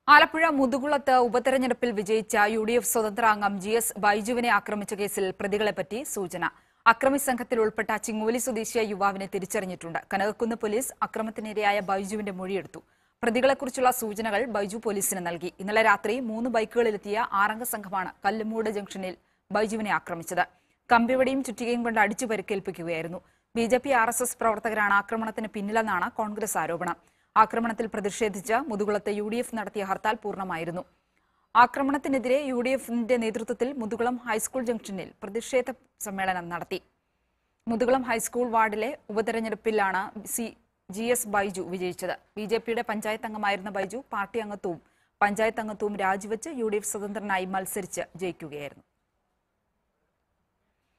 ആലപ്പുഴ മുതുകുളത്ത് ഉപതെരഞ്ഞെടുപ്പിൽ വിജയിച്ച U D F സ്വതന്ത്ര അംഗം ജി എസ് ബൈജുവിനെ ആക്രമിച്ച കേസിൽ പ്രതികളെപ്പറ്റി സൂചന അക്രമി സംഘത്തിൽ ഉൾപ്പെട്ട ചിങ്ങോലി സ്വദേശിയായ യുവാവിനെ തിരിച്ചറിഞ്ഞിട്ടുണ്ട് കനകക്കുന്ന് പോലീസ് അക്രമത്തിനിരയായ ബൈജുവിന്റെ മൊഴിയെടുത്തു പ്രതികളെക്കുറിച്ചുള്ള സൂചനകൾ ബൈജു പോലീസിന് നൽകി ഇന്നലെ രാത്രി മൂന്ന് ബൈക്കുകളിലെത്തിയ ആറംഗ സംഘമാണ് കല്ലുമൂട് ജംഗ്ഷനിൽ ബൈജുവിനെ ആക്രമിച്ചത് കമ്പിവടിയും ചുറ്റികയും കൊണ്ട് അടിച്ചു പരിക്കേൽപ്പിക്കുകയായിരുന്നു B J P R S S പ്രവർത്തകരാണ് ആക്രമണത്തിന് പിന്നിലെന്നാണ് കോൺഗ്രസ് ആരോപണം ആക്രമണത്തിൽ പ്രതിഷേധിച്ച് മുതുകുളത്ത് യു ഡി എഫ് നടത്തിയ ഹർത്താൽ പൂർണ്ണമായിരുന്നു ആക്രമണത്തിനെതിരെ യു ഡി എഫിന്റെ നേതൃത്വത്തിൽ മുതുകുളം ഹൈസ്കൂൾ ജംഗ്ഷനിൽ പ്രതിഷേധ സമ്മേളനം നടത്തി മുതുകുളം ഹൈസ്കൂൾ വാർഡിലെ ഉപതെരഞ്ഞെടുപ്പിലാണ് സി ജി എസ് ബൈജു വിജയിച്ചത് ബി ജെ പിയുടെ പഞ്ചായത്ത് അംഗമായിരുന്ന ബൈജു പാർട്ടി അംഗത്വവും പഞ്ചായത്ത് അംഗത്വവും രാജിവെച്ച് യു ഡി എഫ് സ്വതന്ത്രനായി മത്സരിച്ച് ജയിക്കുകയായിരുന്നു